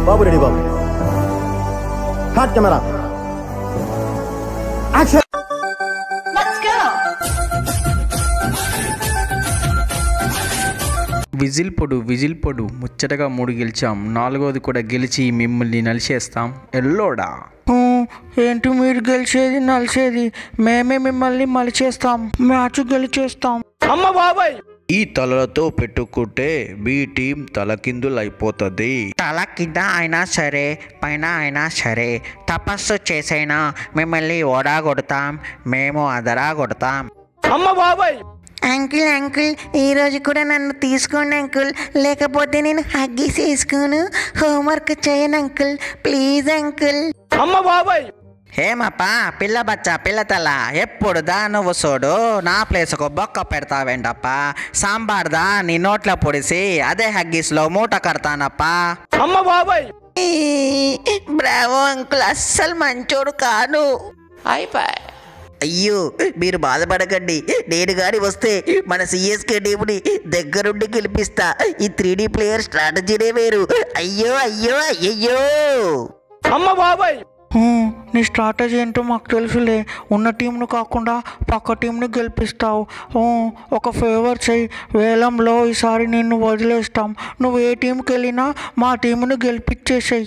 బాబు ready బాబు hot camera action Let's go! Whistle పొడు whistle పొడు ముచ్చటగా మూడు గెలిచాం నాలుగోది కూడా గెలిచి మిమ్మల్ని నలిచేస్తాం ఎల్లోడా ఏంటి మీరు గెలిచేది నలిసేది మేమే మిమ్మల్ని మలిచేస్తాం మ్యాచ్ గెలిచేస్తాం ఈ తలలతో పెట్టుకుంటే మీ టీం తలకిందులైపోతుంది తల కింద అయినా సరే పైన అయినా సరే తపస్సు చేసైనా మిమ్మల్ని ఓడాగొడతాం మేము అదరా కొడతాం అంకుల్ అంకుల్ ఈ రోజు కూడా నన్ను తీసుకోండి అంకుల్ లేకపోతే నేను హగ్గీస్ వేసుకోను హోంవర్క్ చేయను అంకుల్ ప్లీజ్ అంకుల్ హేమప్ప పిల్ల బచ్చ పిల్ల తల ఎప్పుడు దా నువ్వు చూడు నా ప్లేస్కు బొక్క పెడతావేంటప్ప సాంబార్ దా నీ నోట్లో పొడిసి అదే హగ్గీస్లో మూట కడతానప్ప బ్రావో అంకుల్ అస్సలు మంచోడు కాదు అయిపోయి అయ్యో మీరు బాధపడకండి నేను గాని వస్తే మన సిఎస్కే టీంని దగ్గరుండి గెలిపిస్తా ఈ త్రీ ప్లేయర్ స్ట్రాటజీనే వేరు అయ్యో అయ్యో అయ్యయ్యో హ్మ్, నీ స్ట్రాటజీ ఏంటో మాకు తెలుసులే ఉన్న టీంను కాకుండా పక్క టీంని గెలిపిస్తావు హ్మ్, ఒక ఫేవర్ చెయ్యి వేలంలో ఈసారి నిన్ను వదిలేస్తాం నువ్వు ఏ టీంకి వెళ్ళినా మా టీంను గెలిపించేసేయి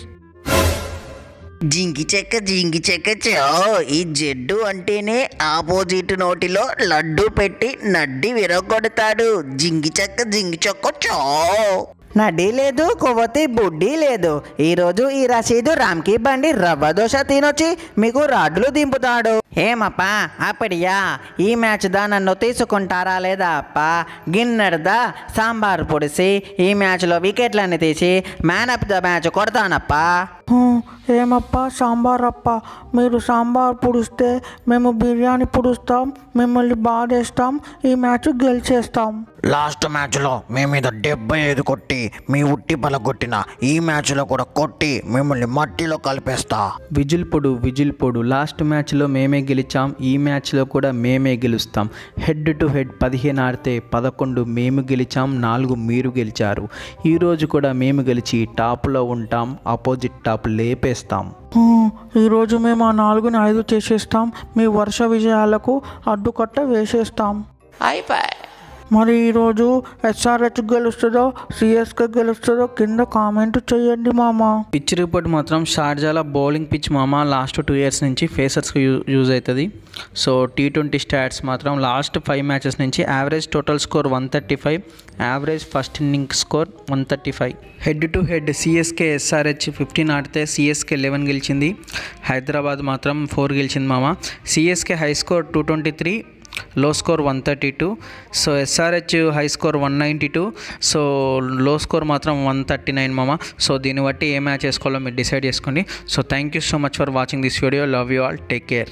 జింకి చెక్క జింకి చెక్క చో ఈ జడ్డు అంటేనే ఆపోజిట్ నోటిలో లడ్డు పెట్టి నడ్డి విరగొడతాడు జింగి చెక్క జింగి చెక్క చో నడ్డి లేదు కొవ్వొత్తి బుడ్డి లేదు ఈరోజు ఈ రసీదు రామ్కి బండి రవ్వ దోశ తినొచ్చి మీకు రాడ్లు దింపుతాడు ఏమప్పా అప్పడియా ఈ మ్యాచ్ దా నన్ను తీసుకుంటారా లేదా అప్ప గిన్నెడదా సాంబార్ పొడిసి ఈ మ్యాచ్లో వికెట్లన్నీ తీసి మ్యాన్ ఆఫ్ ద మ్యాచ్ కొడతానప్పా హ్మ్, ఏమప్పా సాంబార్ అప్ప మీరు సాంబార్ పుడిస్తే మేము బిర్యానీ పుడుస్తాం మిమ్మల్ని బాధేస్తాం ఈ మ్యాచ్ గెలిచేస్తాం లాస్ట్ మ్యాచ్లో మీ మీద డెబ్బై ఐదు కొట్టి మీ ఉట్టి పలగొట్టిన ఈ మ్యాచ్లో కూడా కొట్టి మిమ్మల్ని మట్టిలో కలిపేస్తా విజిల్ పొడు విజిల్ పొడు లాస్ట్ మ్యాచ్లో మేమే గెలిచాం ఈ మ్యాచ్లో కూడా మేమే గెలుస్తాం హెడ్ టు హెడ్ పదిహేను ఆడితే పదకొండు మేము గెలిచాం నాలుగు మీరు గెలిచారు ఈరోజు కూడా మేము గెలిచి టాప్లో ఉంటాం ఆపోజిట్ టాప్ లేపేస్తాం హ్మ్, ఈరోజు మేము ఆ నాలుగుని ఐదు చేసేస్తాం మీ వర్ష విజయాలకు అడ్డుకట్ట వేసేస్తాం మరి ఈరోజు ఎస్ఆర్హెచ్ గెలుస్తుందో సిఎస్కే గెలుస్తుందో కింద కామెంట్ చేయండి మామ పిచ్ రిపోర్ట్ మాత్రం షార్జాల బౌలింగ్ పిచ్ మామ లాస్ట్ టూ ఇయర్స్ నుంచి ఫేసర్స్కి యూ యూజ్ అవుతుంది సో టీ ట్వంటీ స్టాట్స్ మాత్రం లాస్ట్ ఫైవ్ మ్యాచెస్ నుంచి average total score one thirty five average first inning score one thirty five head to head CSK SRH fifteen ఆడితే CSK eleven గెలిచింది హైదరాబాద్ మాత్రం four గెలిచింది మామ CSK high score two twenty three low score one thirty two so SRH high score one ninety two so low score మాత్రం one thirty nine మామ so దీన్ని బట్టి ఏ మ్యాచ్ వేసుకోవాలో మీరు డిసైడ్ చేసుకోండి so thank you so much for watching this video love you all take care